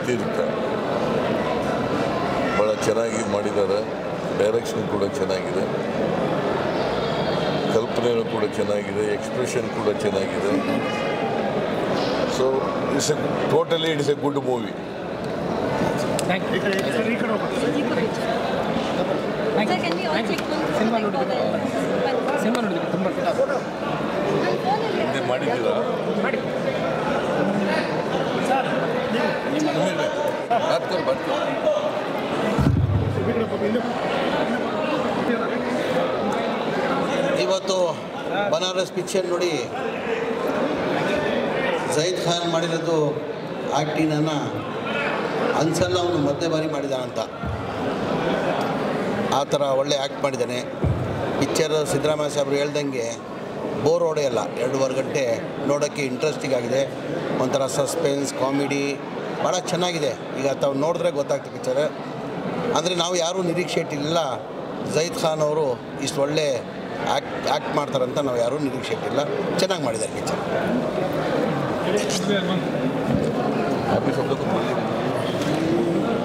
ರೀತಿ ಇರುತ್ತೆ ಭಾಳ ಚೆನ್ನಾಗಿ ಮಾಡಿದ್ದಾರೆ ಡೈರೆಕ್ಷನ್ ಕೂಡ ಚೆನ್ನಾಗಿದೆ ಕಲ್ಪನೆನೂ ಕೂಡ ಚೆನ್ನಾಗಿದೆ ಎಕ್ಸ್ಪ್ರೆಷನ್ ಕೂಡ ಚೆನ್ನಾಗಿದೆ so it's a totally it's a good movie Sir, can we all check one cinema like for the one- cinema ನೋಡಿದ್ವಿ ತುಂಬ ನನ್ನ phone ಅಲ್ಲಿ ಹಿಂದೆ ಮಾಡಿದ್ದೀರಾ ಮಾಡಿ ಬರ್ತಾರೆ ಬರ್ತಾರೆ ಇವತ್ತು ಬನಾರಸ್ ಪಿಕ್ಚರ್ ನೋಡಿ ಜೈದ್ ಖಾನ್ ಮಾಡಿರೋದು ಆ್ಯಕ್ಟಿಂಗನ್ನು ಅನ್ಸಲ್ಲ ಅವನು ಮೊದಲನೇ ಬಾರಿ ಮಾಡಿದಾನಂತ ಆ ಥರ ಒಳ್ಳೆ ಆ್ಯಕ್ಟ್ ಮಾಡಿದ್ದಾನೆ ಪಿಕ್ಚರ್ ಸಿದ್ದರಾಮಯ್ಯ ಸಾಹೇಬ್ರು ಹೇಳ್ದಂಗೆ ಬೋರ್ ಹೊಡೆಯಲ್ಲ ಎರಡೂವರೆ ಗಂಟೆ ನೋಡೋಕ್ಕೆ ಇಂಟ್ರೆಸ್ಟಿಂಗ್ ಆಗಿದೆ ಒಂಥರ ಸಸ್ಪೆನ್ಸ್ ಕಾಮಿಡಿ ಭಾಳ ಚೆನ್ನಾಗಿದೆ ಈಗ ತಾವು ನೋಡಿದ್ರೆ ಗೊತ್ತಾಗ್ತದೆ ಪಿಕ್ಚರ್ ಅಂದರೆ ನಾವು ಯಾರೂ ನಿರೀಕ್ಷೆ ಇಟ್ಟಿರಲಿಲ್ಲ ಜೈದ್ ಖಾನ್ ಅವರು ಇಷ್ಟು ಒಳ್ಳೆ ಆ್ಯಕ್ಟ್ ಆ್ಯಕ್ಟ್ ಮಾಡ್ತಾರಂತ ನಾವು ಯಾರೂ ನಿರೀಕ್ಷೆ ಇಟ್ಟಿಲ್ಲ ಚೆನ್ನಾಗಿ ಮಾಡಿದ್ದಾರೆ ಪಿಕ್ಚರ್ ಹ್ಯಾಪಿ ಶಬ್ದ